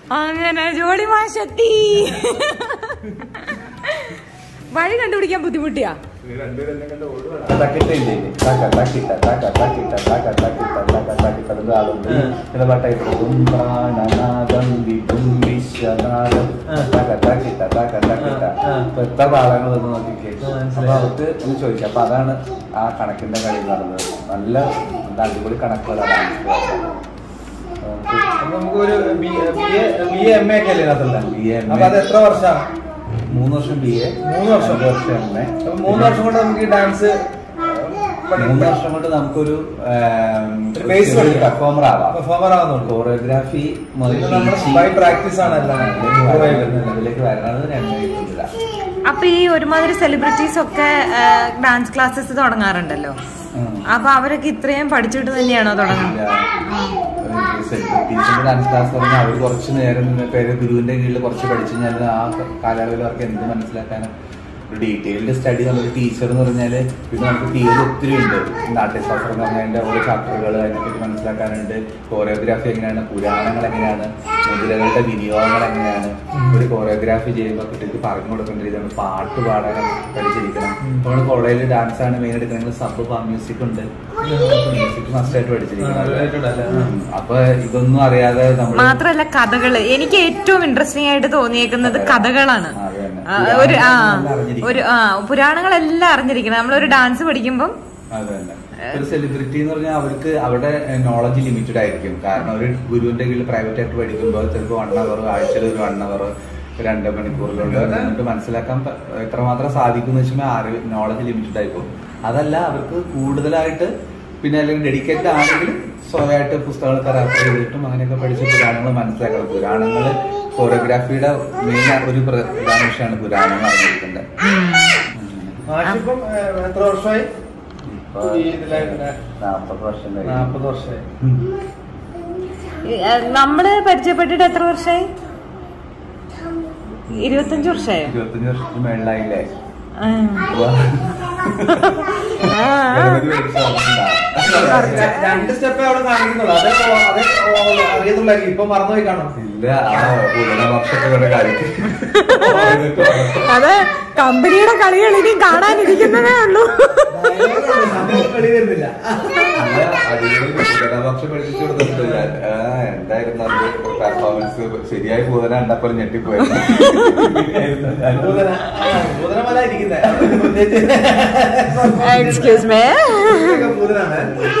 അങ്ങനെ ജോളി മാഷെത്തി വഴി കണ്ടുപിടിക്കാൻ ബുദ്ധിമുട്ടിയാ എത്ര താളങ്ങൾ വന്ന് നോക്കിക്കേ അപ്പൊ അവർക്ക് ഒന്ന് ചോദിക്കാം അപ്പൊ അതാണ് ആ കണക്കിന്റെ കളി നടന്നത് നല്ല നല്ല അടിപൊളി കണക്കുകളാണ് അപ്പൊ നമുക്കൊരു B A B A M A ഒക്കെ അല്ലേ ഇതിനകത്തുള്ള BA, MA. അപ്പൊ അത് എത്ര വർഷമാണ് മൂന്ന് വർഷം ബി എ മൂന്ന് വർഷം. രണ്ട് വർഷം എം എ അപ്പൊ മൂന്ന് വർഷം കൊണ്ട് നമുക്ക് ഈ ഡാൻസ് മൂന്ന് വർഷം കൊണ്ട് നമുക്കൊരു ഒരു base പഠിക്കാം. പെർഫോമർ ആവാം പെർഫോമർ ആവുന്നുള്ളൂ കോറിയോഗ്രാഫി മുതൽ ഇത് നമ്മുടെ teaching, by practice ആണ് എല്ലാം. ഇതിലേക്ക് വരണത് രണ്ടായിട്ടില്ല അപ്പൊ ഈ ഒരുമാതിരി സെലിബ്രിറ്റീസ് ഒക്കെ ഡാൻസ് ക്ലാസ്സസ് തുടങ്ങാറുണ്ടല്ലോ അപ്പൊ അവരൊക്കെ ഇത്രയും പഠിച്ചിട്ട് തന്നെയാണോ തുടങ്ങുന്നത് സെലിബ്രിറ്റീസിന്റെ ഡാൻസ് ക്ലാസ് പറഞ്ഞാൽ അവർ കുറച്ച് നേരം പേര് ഗുരുവിന്റെ കീഴിൽ കുറച്ച് പഠിച്ചു കഴിഞ്ഞാൽ ആ കാലയളവിൽ അവർക്ക് എന്ത് മനസ്സിലാക്കാനും ഒരു ഡീറ്റെയിൽഡ് സ്റ്റഡി നമ്മൾ ടീച്ചർ എന്ന് പറഞ്ഞാൽ പിന്നെ നമുക്ക് തിയറി ഒത്തിരി ഉണ്ട് നാട്യശാസ്ത്രം എന്ന് പറഞ്ഞാൽ അതിന്റെ ഓരോ ചാപ്റ്ററുകൾ അതിനെപ്പറ്റി മനസ്സിലാക്കാനുണ്ട് കോറിയോഗ്രാഫി എങ്ങനെയാണ് പുരാണങ്ങൾ എങ്ങനെയാണ് മുദ്രകളുടെ വിനിയോഗങ്ങൾ എങ്ങനെയാണ് ഒരു കോറിയോഗ്രാഫി ചെയ്യുമ്പോൾ കുട്ടിക്ക് പറഞ്ഞു കൊടുക്കേണ്ട രീതിയാണ് പാട്ട് പാടാൻ പഠിച്ചിരിക്കണം നമ്മൾ കോളേജിൽ ഡാൻസ് ആണ് മെയിൻ എടുക്കണമെങ്കിൽ സബ് മ്യൂസിക് ഉണ്ട് മ്യൂസിക് മസ്റ്റായിട്ട് പഠിച്ചിരിക്കണം ഉം. അപ്പൊ ഇതൊന്നും അറിയാതെ നമ്മൾ മാത്രല്ല കഥകള് എനിക്ക് ഏറ്റവും ഇൻട്രസ്റ്റിംഗ് ആയിട്ട് തോന്നിയേക്കുന്നത് കഥകളാണ് ആ, അത് തന്നെ. ആ, ഒരു ആ പുരാണങ്ങളെല്ലാം അറിഞ്ഞിരിക്കണം. ഒരു ആ പുരാണങ്ങളെല്ലാം അറിഞ്ഞിരിക്കണം നമ്മളൊരു ഡാൻസ് പഠിക്കുമ്പം അത് തന്നെ ഒരു സെലിബ്രിറ്റി എന്ന് പറഞ്ഞാൽ അവർക്ക് അവരുടെ നോളജ് ലിമിറ്റഡ് ആയിരിക്കും കാരണം ഒരു ഗുരുവിന്റെ കീഴിൽ പ്രൈവറ്റ് ആയിട്ട് പഠിക്കുമ്പോൾ ചിലപ്പോൾ വൺ അവർ ആഴ്ചയിൽ ഒരു വൺ അവർ രണ്ട് മണിക്കൂറിലുണ്ട് എന്നിട്ട് മനസ്സിലാക്കാൻ പ- എത്രമാത്രം സാധിക്കും എന്ന് വെച്ചാൽ അറിവ് നോളജ് ലിമിറ്റഡ് ആയി പോകും അതല്ല അവർക്ക് കൂടുതലായിട്ട് പിന്നെ അല്ലെങ്കിൽ ഡെഡിക്കേറ്റഡ് ആണെങ്കിൽ സ്വയമായിട്ട് പുസ്തകങ്ങളൊക്കെ റെഫർ ചെയ്തിട്ടും അങ്ങനെയൊക്കെ പഠിച്ച് പുരാണങ്ങൾ മനസ്സിലാക്കണം പുരാണങ്ങൾ ഫോട്ടോഗ്രാഫിയുടെ മെയിൻ ഒരു പ്രധാന വിഷയമാണ് പുരാണങ്ങൾ അറിഞ്ഞിരിക്കേണ്ടത് മാഷിപ്പം ഏഹ്, എത്ര വർഷമായി ഇപ്പൊ ഈ ഇതിലായിട്ട് നാപ്പത് വർഷം കഴിഞ്ഞു. നാപ്പത് വർഷമായി ഈ, ആ, നമ്മള് പരിചയപ്പെട്ടിട്ട് എത്ര വർഷമായി ഇരുപത്തഞ്ച് വർഷമായോ ഇരുപത്തഞ്ച് വർഷത്തിന് മേളിലായില്ലേ ആ. ആ. ഗണപതി മേടിച്ച ഓർമ്മയുണ്ടാവും. രണ്ട് സ്റ്റെപ്പ് അവിടെ കാണിക്കുന്നുള്ളൂ അതേ അതേ അറിയത്തുള്ളായിരിക്കും ഇപ്പൊ മറന്നുപോയി കാണും ഇല്ല ആ പുനർവർഷത്തെ കുറെ കാര്യം അത് കമ്പനിയുടെ കളികൾ ഇനി കാണാനിരിക്കുന്നതേ ഉള്ളൂ സമയം കളി വരുന്നില്ല പുനർവർഷം പഠിപ്പിച്ചു കൊടുത്തിട്ടുണ്ട് ഞാൻ ആ, എന്തായിരുന്നു അത് പെർഫോമൻസ് ശരിയായി പൂതന കണ്ടപ്പോൾ ഞെട്ടിപ്പോയിരുന്നു ഭൂതന ആ, ഭൂതനമല ഇരിക്കുന്നെ. എക്സ്ക്യൂസ് മേ ഇതൊക്കെ ഭൂതനാണ്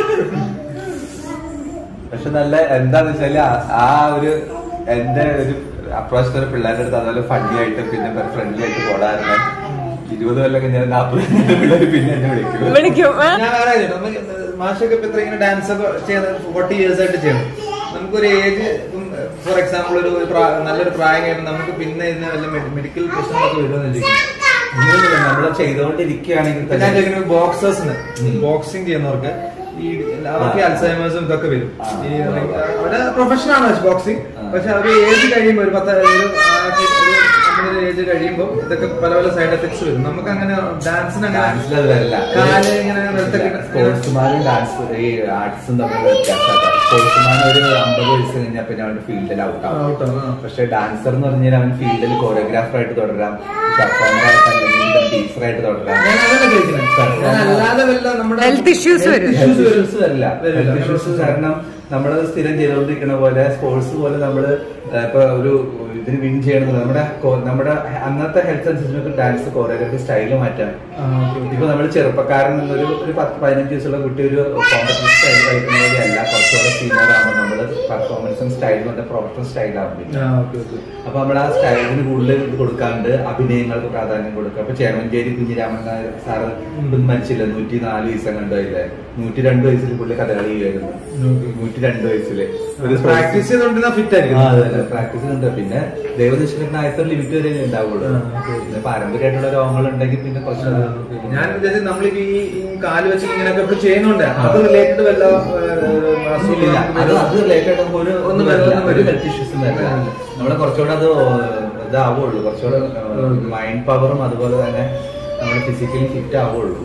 പക്ഷെ നല്ല എന്താന്ന് വെച്ചാല് ആ- ആ ഒരു എന്റെ ഒരു അപ്രോച്ച് ഒരു പിള്ളേരുടെ അടുത്ത് അതുപോലെ ഫണ്ണി ആയിട്ട് പിന്നെ ഫ്രണ്ട്ലിയായിട്ട് പോടാറുണ്ട് ഇരുപത് കൊല്ലം കഴിഞ്ഞാൽ നാൽപ്പത് പിള്ളേർ പിന്നെ എന്നെ വിളിക്കും വിളിക്കും ഏ? ഞാൻ വേറെ കാര്യം, നമുക്ക് മാഷൊക്കെ ഇപ്പൊ ഇത്ര ഇങ്ങനെ ഡാൻസ് ഒക്കെ ചെയ്ത് ഫോർട്ടി ഇയേഴ്സ് ആയിട്ട് ചെയ്യണം നമുക്കൊരു ഏജ് ഫോർ എക്സാമ്പിൾ ഒരു ഒരു പ്രാ- നല്ലൊരു പ്രായം കഴിയുമ്പോൾ നമുക്ക് പിന്നെ ഇതിന് വല്ല മെഡിക്കൽ പ്രശ്നങ്ങളൊക്കെ വരുമെന്ന് ഇങ്ങനെയൊന്നുമില്ല. നമ്മള് ചെയ്തുകൊണ്ടിരിക്കുകയാണെങ്കിൽ ഇപ്പൊ ഞാൻ തന്നെ ചോദിക്കുന്നത് ബോക്സേഴ്സിന് ഉം. ബോക്സിംഗ് ചെയ്യുന്നവർക്ക് ഈ അവർക്ക് ആ. അൽസൈമേഴ്സും ഇതൊക്കെ വരും ആ. ഈ അവരുടെ പ്രൊഫഷൻ ആണ് ബോക്സിംഗ് ആ. പക്ഷെ അവർ ഏജ് കഴിയുമ്പോൾ ഒരു പത്ത് ഒരു ഏജ് കഴിയുമ്പോൾ ഇതൊക്കെ പല പല സൈഡ് എഫക്ട്സ് വരും നമുക്ക് അങ്ങനെ ഡാൻസിന് ഡാൻസിൽ അത് വരില്ല കാല് ഇങ്ങനെ നിർത്തക്കി സ്പോർട്സ്മാനും ഡാൻസ് ഈ ആർട്സും തമ്മിൽ വ്യത്യാസമാണ് സ്പോർട്സ്മാൻ ഒരു അമ്പത് വയസ്സ് കഴിഞ്ഞാൽ പിന്നെ അവന്റെ ഫീൽഡിൽ ഔട്ട് ആവും Out ആവും, ആ. പക്ഷെ ഡാൻസർ എന്ന് പറഞ്ഞാൽ അവൻ ഫീൽഡിൽ കോറിയോഗ്രാഫർ ആയിട്ട് തുടരാം പെർഫോമർ ആയിട്ട് അല്ലെങ്കിൽ ടീച്ചർ ആയിട്ട് തുടരാം ഞാൻ അതല്ല ചോദിക്കുന്നത് ഞാൻ അല്ലാതെ വല്ല നമ്മുടെ Health issues വരും. ഹെൽത്ത് ഇഷ്യൂസ് വരില്ല വരില്ല. ഹെൽത്ത് ഇഷ്യൂസ് കാരണം നമ്മൾ സ്ഥിരം ചെയ്തുകൊണ്ടിരിക്കുന്ന പോലെ സ്പോർട്സ് പോലെ നമ്മൾ ഇപ്പൊ ഒരു ഇതിന് വിൻ ചെയ്യണമെന്ന് നമ്മുടെ കോ- നമ്മുടെ അന്നത്തെ ഹെൽത്ത് അനുസരിച്ച് ഡാൻസ് കോറിയോഗ്രഫി സ്റ്റൈല് മാറ്റാം ആ, okay, okay. ഇപ്പൊ നമ്മൾ ചെറുപ്പക്കാരൻ എന്നൊരു ഒരു പത്ത് പതിനഞ്ച് വയസ്സുള്ള കുട്ടി ഒരു കോമ്പറ്റീഷൻ സ്റ്റൈൽ കളിക്കുന്ന പോലെയല്ല കുറച്ചുകൂടെ സീനിയർ ആകുമ്പോൾ നമ്മൾ പെർഫോമൻസും സ്റ്റൈലും നമ്മുടെ പ്രൊഫഷണൽ സ്റ്റൈലാകും ആ, okay, okay. അപ്പൊ നമ്മൾ ആ സ്റ്റൈലിന് കൂടുതൽ ഇത് കൊടുക്കാണ്ട് അഭിനയങ്ങൾക്ക് പ്രാധാന്യം കൊടുക്കുക അപ്പൊ ചേമഞ്ചേരി കുഞ്ഞിരാമൻ നായർ സാറ് ഇപ്പം മരിച്ചില്ല നൂറ്റി നാല് വയസ്സം കണ്ടില്ലേ നൂറ്റി രണ്ട് വയസ്സിൽ പുള്ളി കഥകളി ചെയ്യുമായിരുന്നു നൂറ്റി രണ്ട് വയസ്സില് ഒരു പ്രാക്ടീസ് ചെയ്തോണ്ടിരുന്ന ഫിറ്റ് ആയിരിക്കും പ്രാക്ടീസ് ഉണ്ട് പിന്നെ ദൈവനിഷ്ഠത്തിന് ആയത്ര ലിമിറ്റ് വരെ ഉണ്ടാവുള്ളൂ ആ, okay. പിന്നെ പാരമ്പര്യമായിട്ടുള്ള രോഗങ്ങൾ ഉണ്ടെങ്കിൽ പിന്നെ കുറച്ച് ഞാൻ വിചാരിച്ചത് നമ്മളിപ്പോ ഈ ഈ കാല് വെച്ച് ഇങ്ങനെയൊക്കെ ഇപ്പൊ ചെയ്യുന്നുണ്ട് അത് റിലേറ്റഡ് വല്ല ഇല്ല, അത് അത് റിലേറ്റഡ് ആകുമ്പോൾ ഒരു ഒന്നും വരില്ല, ഒന്നും ഒരു വരില്ല. ഹെൽത്ത് ഇഷ്യൂസും വരില്ല നമ്മളെ കുറച്ചുകൂടെ അത് ഇതാവുള്ളൂ കുറച്ചുകൂടെ മൈൻഡ് പവറും അതുപോലെ തന്നെ നമ്മൾ ഫിസിക്കലി ഫിറ്റ് ആവുള്ളൂ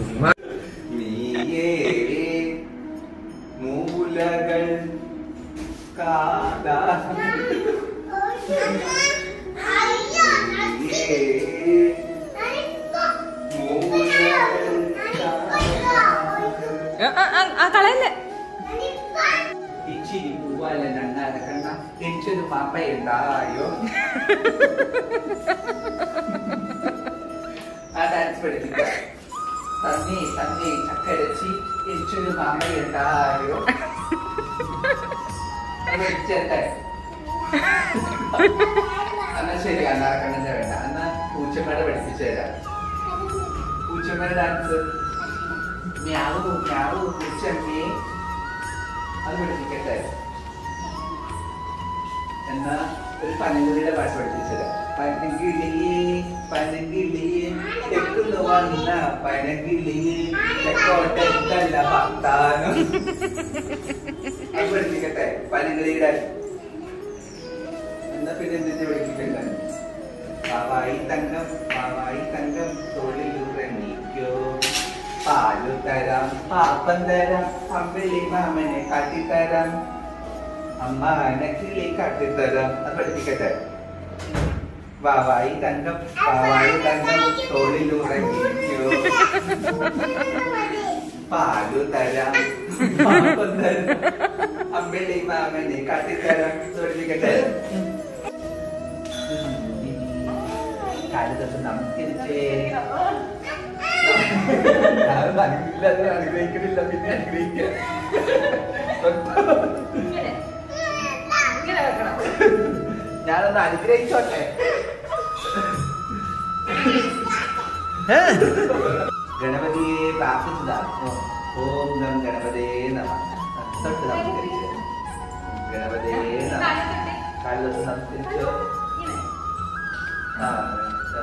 നീയേ മൂലകൾ കാതാ ആ, ആ, ആ, ആ കളയല്ലേ ഇച്ചിരി പൂവാല നന്നാര കണ്ണ എനിക്കൊരു പാപ്പയുണ്ടായോ ആ ഡാൻസ് പഠിപ്പിക്കാം തന്നെ തന്നെ ചക്കരച്ചി എനിക്കൊരു മാമയുണ്ടായോ അത് പഠിച്ചേട്ടെ എന്നാ ശരി അന്നാറക്കണ്ണന്റെ വേണ്ട എന്നാ പൂച്ചമ്മയുടെ പഠിപ്പിച്ചു തരാം പൂച്ചമ്മയുടെ ഡാൻസ് മ്യാവു മ്യാവു പൂച്ചമ്മേ അത് പഠിപ്പിക്കട്ടെ എന്നാ ഒരു പനങ്കുളിയുടെ പാട്ട് പഠിപ്പിച്ചത് പനങ്കിളിയേ പനങ്കിളിയേ തെക്കുന്നു വന്ന പനങ്കിളിയേ തെക്കോട്ടല്ല ഭക്താനം അത് പഠിപ്പിക്കട്ടെ പനങ്കിളിയുടെ എന്നാ പിന്നെ എന്തിന്റെ പഠിപ്പിക്കട്ടെ പാവായി തങ്കം പാവായി തങ്കം തൊഴിലുറങ്ങിക്കോ പാലു തരാം പാപ്പം തരാം അമ്പിളി മാമനെ കാട്ടിത്തരാം അമ്മ കിളി കാട്ടിത്തരാം അത് പഠിപ്പിക്കട്ടെ വാവായി തങ്കം വാവായി തങ്കം തൊഴിലുറങ്ങിക്കോ പാലു തരാം പാപ്പം തരാം അമ്പിളി മാമനെ കാട്ടിത്തരാം അത് പഠിപ്പിക്കട്ടെ കാലത്തൊക്കെ നമസ്കരിച്ചേ ഞാൻ അനുഗ്രഹിക്കില്ല അനുഗ്രഹിക്കണില്ല പിന്നെ അനുഗ്രഹിക്കുക ഞാനൊന്ന് അനുഗ്രഹിച്ചോട്ടെ ഗണപതിയെ പ്രാർത്ഥിച്ചതാണ് ഓം നം ഗണപതേ നമ തൊട്ട് നമസ്കരിച്ച് ഗണപതേ നമ കാലത്ത് നമസ്കരിച്ചോ ആ ആ.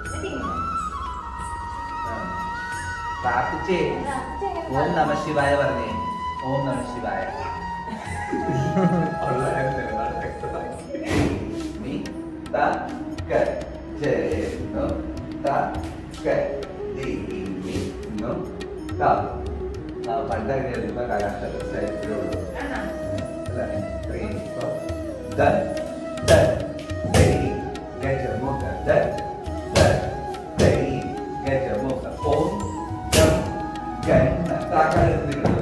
ആ. പ്രാർത്ഥിച്ചേ ഓം നമ ശിവായ പറഞ്ഞേ ഓം നമ ശിവായ നീ ത ക ജയനു ത ക ദി നി നു ത ആ പണ്ടൊക്കെ എഴുതുമ്പോ കലാക്ഷര സൈറ്റിലുള്ളൂ അല്ല ത്രീ ഫോർ ദ ദ ദൈ ഗജമുഖ ദ ദ ദൈ ഗജമുഖ ഓം ദം ഗണ താക്കാലെടുത്തിട്ടുണ്ട്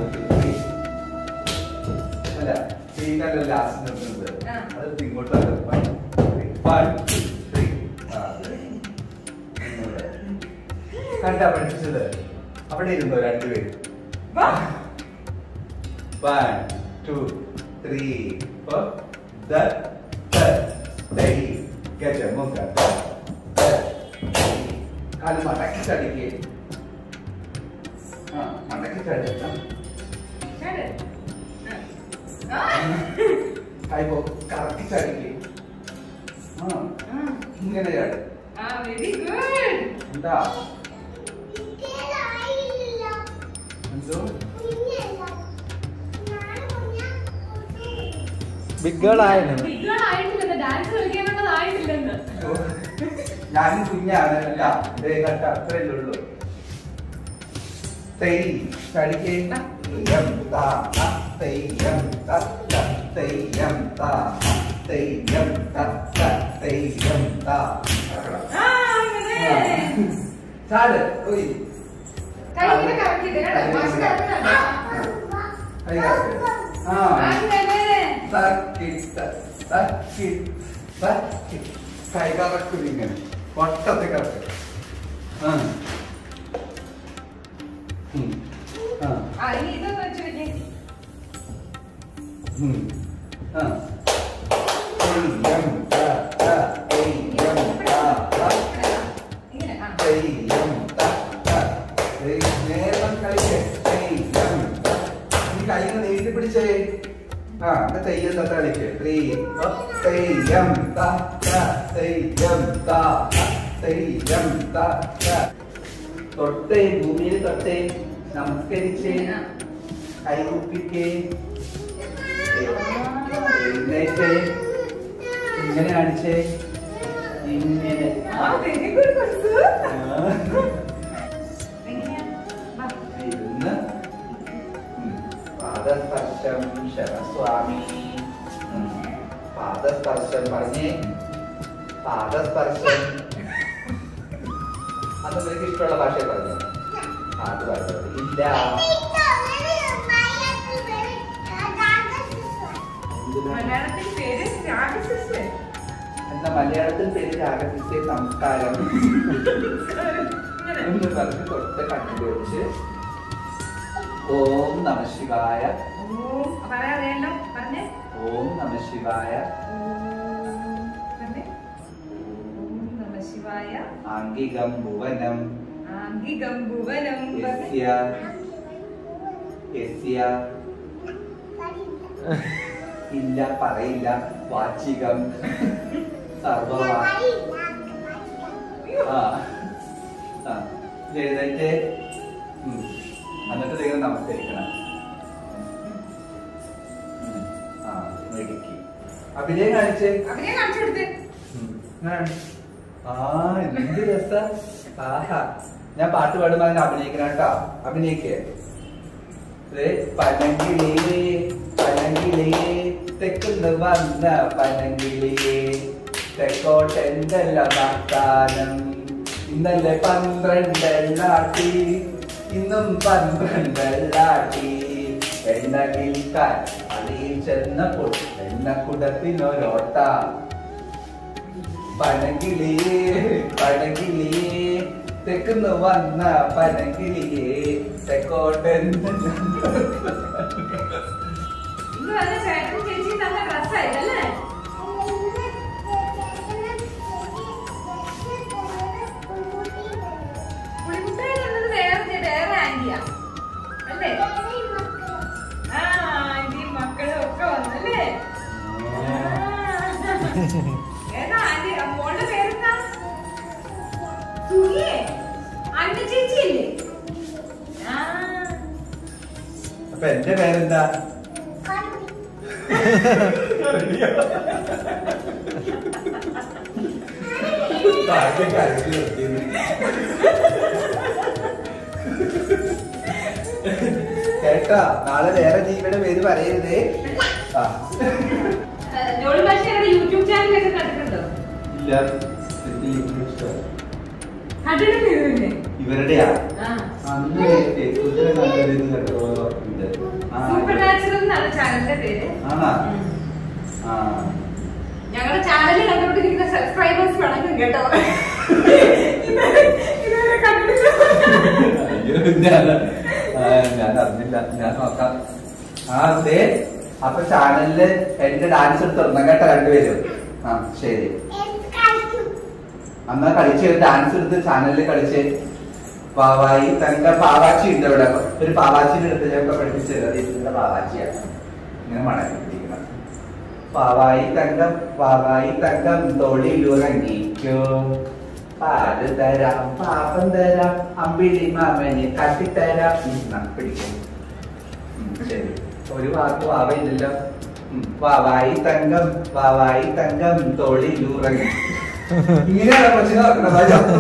അല്ല ചെയ്യുന്നതിന്റെ ലാസ്റ്റ് നിർത്തുന്നത് ആ. അത് ഇങ്ങോട്ടാണ് One, three, one, two, three. ആ, അതെ. ഇങ്ങോട്ട്. കണ്ടാ പഠിപ്പിച്ചത് അവിടെ ഇരുന്നോ രണ്ടുപേരും വൺ ടു ത്രീ ഫോർ ദ ദ ദൈ ഗജ മുഖ ദ ദ ദൈ. കാല് മടക്കി ചടിക്കേ ആ മടക്കി ചടി കൈ പോ കറക്കി ചടിക്കേ ആ ഇങ്ങനെ ചാട് വെരി ഗുഡ് എന്താ എന്തോ ബിഗ് ഗേൾ ആയിരുന്നു ആയിട്ടില്ലെന്ന് ഡാൻസ് കളിക്കാനുള്ളതായിട്ടില്ലെന്ന് ഞാനും കുഞ്ഞാണ് അല്ല ദേ കണ്ട അത്രയല്ലേ ഉള്ളൂ തൈ ചടിക്കേ തെയ്യം താ ത, തെയ്യം ത, ത, തെയ്യം താ ത, തെയ്യം ത, ത, തെയ്യം താ. ആ, അങ്ങനെ. ചാട് ഉയ്. കൈ ഇങ്ങനെ കറക്കിയിട്ട് കേട്ടോ. മാഷ് കറക്കുന്നുണ്ട്. കൈ കറക്ക്. ആ അങ്ങനെ. തക്കി, ത, തക്കി, തക്കി. കൈ കറക്കും ഇങ്ങനെ വട്ടത്തിൽ കറക്കും ആ ഉം. ആ ആ, ഇനി ഇതൊന്ന് വെച്ച് വെക്കേ. ഉം. ആ തെയ്യം ത, ത, തെയ്യം ത, ത. ഇങ്ങനെ, ആ. തെയ്യം ത, ത. തെയ്- നേരം കളിക്കേ തെയ്യം ത. നീ കൈ നീട്ടി പിടിച്ചേ ആ എന്നിട്ട് തെയ്യം ത കളിക്കേ ത്രീ തെയ്യം ത, ത, തെയ്യം ത, ത, തെയ്യം ത, ത. തൊട്ടേ ഭൂമിയിൽ തൊട്ടേ നമസ്കരിച്ചേ ആ. കൈ കുപ്പിക്കേ എഴുന്നേറ്റേ ഇങ്ങനെ കാണിച്ചേ ഇങ്ങനെ ആ, very good, കൊച്ചു. ആ. എങ്ങനെയാ? വാ. ഇരുന്ന് ഉം. പാദസ്പർശം ശരസ്വാമി ഉം. പാദ പാദസ്പർശം പറഞ്ഞേ പാദസ്പർശം അത് നിനക്ക് ഇഷ്ടമുള്ള ഭാഷയെ പറഞ്ഞു ആ, അത് പറഞ്ഞു ഇല്ല എന്തിനാ? മലയാളത്തിൽ പേര് രാഗസിസ്റ്റർ എന്നാ മലയാളത്തിൽ പേര് രാഗസിസ്റ്റേ സംസ്കാരം എന്ന് പറഞ്ഞ് തൊട്ട് കണ്ണു വെച്ച് ഓം നമ ശിവായ ഓം പറയാറിയല്ലോ പറഞ്ഞേ ഓം നമ ശിവായ പറഞ്ഞേ ഓം നമ ശിവായ ആംഗികം ഭുവനം ആംഗികം ഭുവനം പറഞ്ഞേ യസ്യ യസ്യ ഇല്ല പറയില്ല വാചികം സർവവാ ആ ആ ഇത് എഴുന്നേറ്റ് ഉം. എന്നിട്ട് നിങ്ങൾ നമസ്കരിക്കണം ഉം. ആ മെടുക്കി അഭിനയം കാണിച്ചേ അവരെ കാണിച്ചു കൊടുത്തേ ഉം. ആ എന്ത് രസ ആഹാ ഞാൻ പാട്ട് പാടുമ്പോ അതിന് അഭിനയിക്കണം കേട്ടോ അഭിനയിക്കേ ദേ, പനങ്കിളിയേ പനങ്കിളിയേ തെക്കുന്ന് വന്ന പനങ്കിളിയേ തെക്കോട്ടെന്തല്ല വാഗ്ദാനം ഇന്നലെ പന്ത്രണ്ടെള്ളാട്ടി ഇന്നും പന്ത്രണ്ടെള്ളാട്ടി എണ്ണ വിൽക്കാൻ അടിയിൽ ചെന്നപ്പോൾ എണ്ണക്കുടത്തിനൊരോട്ട പനങ്കിളിയേ പനങ്കിളിയേ തെക്കുന്ന് വന്ന പനങ്കിളിയേ തെക്കോട്ടെന്തല്ല ഇന്ന് വന്ന ചേട്ടൻ ചേച്ചി നല്ല ഡ്രസ്സായിട്ടല്ലേ പുളിമുട്ടായി തന്നത് വേറെ വേറെ ആന്റിയാ അല്ലേ ആ ആന്റിയും മക്കളും ഒക്കെ വന്നല്ലേ ഏതാ ആന്റി മോളുടെ പേരെന്താ സുഖിയേ അന്ന ചേച്ചിയല്ലേ ആ അപ്പൊ എന്റെ പേരെന്താ ഭാഗ്യം കരഞ്ഞു നിർത്തിയത്. കേട്ടാ നാളെ വേറെ ജീവിയുടെ പേര് പറയരുതേ ആ ജോളി ഭാഷയുടെ യൂട്യൂബ് ചാനലൊക്കെ കണ്ടിട്ടുണ്ടോ ഇല്ല എനിക്ക് യൂട്യൂബ് ഇഷ്ടമല്ല. കണ്ടിട്ടില്ലേ ഇതിനെ? ഇവരുടെയാ ആ. അന്ന് ഫേസ്ബുക്കിൽ നല്ലൊരു ഇത് കണ്ടോ ഉണ്ട് ആ, സൂപ്പർ നാച്ചുറൽ എന്നാണ് ചാനലിന്റെ പേര് ആണോ ഉം. ആ ഞങ്ങളുടെ ചാനൽ കണ്ടുകൊണ്ടിരിക്കുന്ന സബ്സ്ക്രൈബേഴ്സ് വണങ്ങും കേട്ടോ ഇതുവരെ ഇതുവരെ കണ്ടിട്ടില്ല അയ്യോ, ഞാൻ ആ, ഞാൻ അറിഞ്ഞില്ല ഞാൻ നോക്കാം ആ അതെ അപ്പൊ ചാനലില് എന്റെ ഡാൻസ് എടുത്ത് തുറന്ന കേട്ടോ രണ്ടുപേരും ആ ശരി അന്നാ കളിച്ച് ഡാൻസ് എടുത്ത് ചാനലിൽ കളിച്ച് പാവായി തങ്ക പാവാച്ചി ഉണ്ട് ഇവിടെ ഒരു പാവാച്ചിന്റെ അടുത്ത് ഞാൻ പഠിപ്പിച്ചത് അത് ഇതിന്റെ പാവാച്ചിയാണ് ഇങ്ങനെ മടക്കിപ്പിടിക്കണം പാവായി തങ്കം പാവായി തങ്കം തൊഴിലുറങ്ങിക്കോ പാല് തരാം പാപം തരാം അമ്പിളി മാമനെ കട്ടിത്തരാം ഉം, എന്നാ, പിടിക്കും ഉം, ശരി ഒരു വാക്ക് വാവയില്ലല്ലോ ഉം, വാവായി തങ്കം വാവായി തങ്കം തൊഴിലുറങ്ങി ഇങ്ങനെയാണ് കൊച്ചിനെ നോക്കുന്നത് അത് ചത്തു.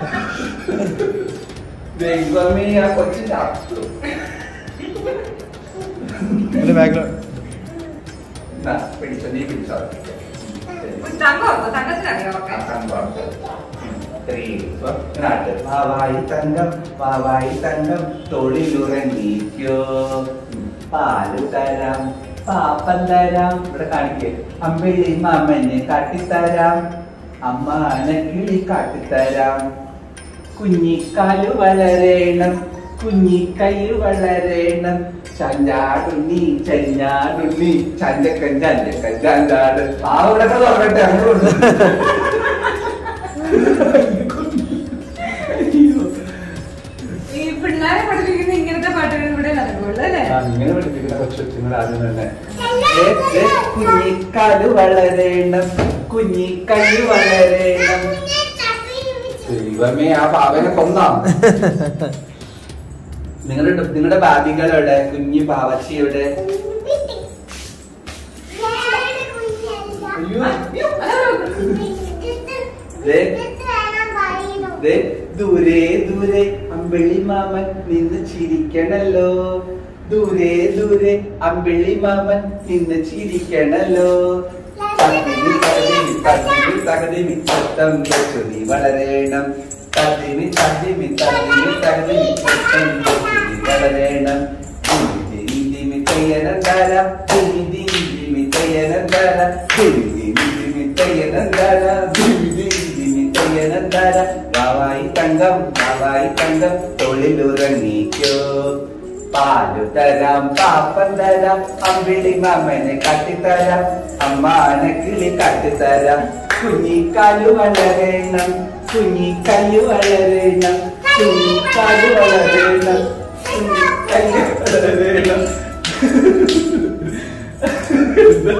ദൈവമേ ആ കൊച്ചു ചത്തു ബാക്ക്ഗ്രൗണ്ട് എന്നാ, പിടിച്ചോ നീ പിടിച്ചോ ശരി. തങ്കോ തങ്കത്തിനറിയോ ഒക്കെ വാവായി തങ്കം വാവായി തങ്കം തൊഴിലുറങ്ങിക്കോ പാല് തരാം പാപ്പൻ തരാം ഇവിടെ കാണിക്കേ അമ്പിളി മാമനെ കാട്ടിത്തരാം അമ്മ അനക്കിളി കാട്ടിത്തരാം കുഞ്ഞിക്കാല് വളരേണം കുഞ്ഞിക്കൈ വളരേണം ചഞ്ചാടുണ്ണി ചഞ്ഞാടുണ്ണി ചഞ്ചക്കൻ ചഞ്ചക്കൻ ചഞ്ചാട് ആ ഇവിടെ തുറക്കട്ടെ അങ്ങോട്ട് ഈ പിള്ളേരെ പഠിപ്പിക്കുന്ന ഇങ്ങനത്തെ പാട്ടുകൾ ഇവിടെ നടക്കുള്ളൂ അല്ലേ ഇങ്ങനെ പഠിപ്പിക്കുന്ന കൊച്ചുങ്ങൾ ആദ്യം തന്നെ ദേ, ദേ, കുഞ്ഞിക്കാല് വളരേണം കുഞ്ഞിക്കൈ വളരേണം ദൈവമേ ആ പാവനെ കൊന്നാം നിങ്ങളുടെ നിങ്ങളുടെ ബാബികൾ എവിടെ കുഞ്ഞി പാവച്ചി എവിടെ അയ്യോ അയ്യോ, അതാ ദേ, ദേ, ദൂരെ ദൂരെ അമ്പിളി മാമൻ നിന്ന് ചിരിക്കണല്ലോ ദൂരെ ദൂരെ അമ്പിളി മാമൻ നിന്ന് ചിരിക്കണല്ലോ തത്തിമി തകതിമി തത്തിമി തകതിമി ചത്തം വെച്ചു നീ വളരേണം തത്തിമി തത്തിമി തത്തിമി തകതിമി ചത്തം വെച്ചു നീ വളരേണം ദിമി ദിമി തയ്യനന്താര ദിമി ദിമി ദിമി തയ്യനന്താര ദിമി ദിമി ദിമി തയ്യനന്താര ദിമി ദിമി ദിമി തയ്യനന്താര വാവായി തങ്കം വാവായി തങ്കം തൊഴിലുറങ്ങിക്കോ പാലു തരാം പാപ്പൻ തരാം അമ്പിളി മാമനെ കാട്ടിത്തരാം അമ്മാനെ കിളി കാട്ടിത്തരാം കുഞ്ഞിക്കാലു വളരേണം കുഞ്ഞിക്കല്ലു വളരേണം കുഞ്ഞിക്കാലു വളരേണം കുഞ്ഞിക്കല്ലു വളരേണം എന്താ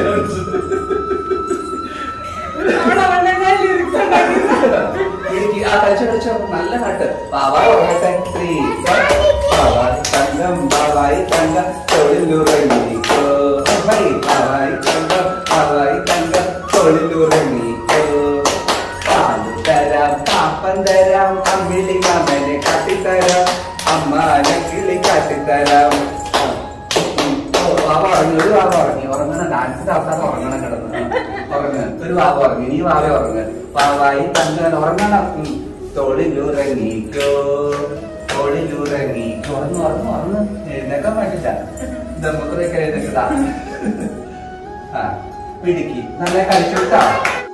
എനിക്ക് ആ കളിച്ച കളിച്ച നല്ല പാട്ട് ബാബായി ഉറങ്ങട്ടെ ത്രീ ബാബായി തങ്കം ബാബായി തങ്കം തൊഴിലുറങ്ങിക്കോ ബാബായി ബാബായി തങ്കം ബാബായി തങ്കം തൊഴിലുറങ്ങിക്കോ പാല് തരാം പാപ്പൻ തരാം അമ്മിളി മാമനെ കാട്ടിത്തരാം അമ്മാനെ കിളി കാട്ടിത്തരാം ഓ, വാവ ഉറങ്ങി ഒരു വാവ ഉറങ്ങി ഉറങ്ങണ ഡാൻസിന്റെ അവസാനം ഉറങ്ങണം കിടന്ന് ഉറങ്ങ ഒരു വാവ ഉറങ്ങി നീ വാവ ഉറങ്ങ വാവായി തങ്ങൻ ഉറങ്ങണം ഉം. തൊഴിലുറങ്ങിക്കോ തൊഴിലുറങ്ങിക്കോ ഉറങ്ങ് ഉറങ്ങ് ഉറങ്ങ് എഴുന്നേക്കാൻ വേണ്ടില്ല ദമ്മത്രയൊക്കെ എഴുന്നേക്കട്ടാ ആ പിടിക്ക് നല്ല കളിച്ചു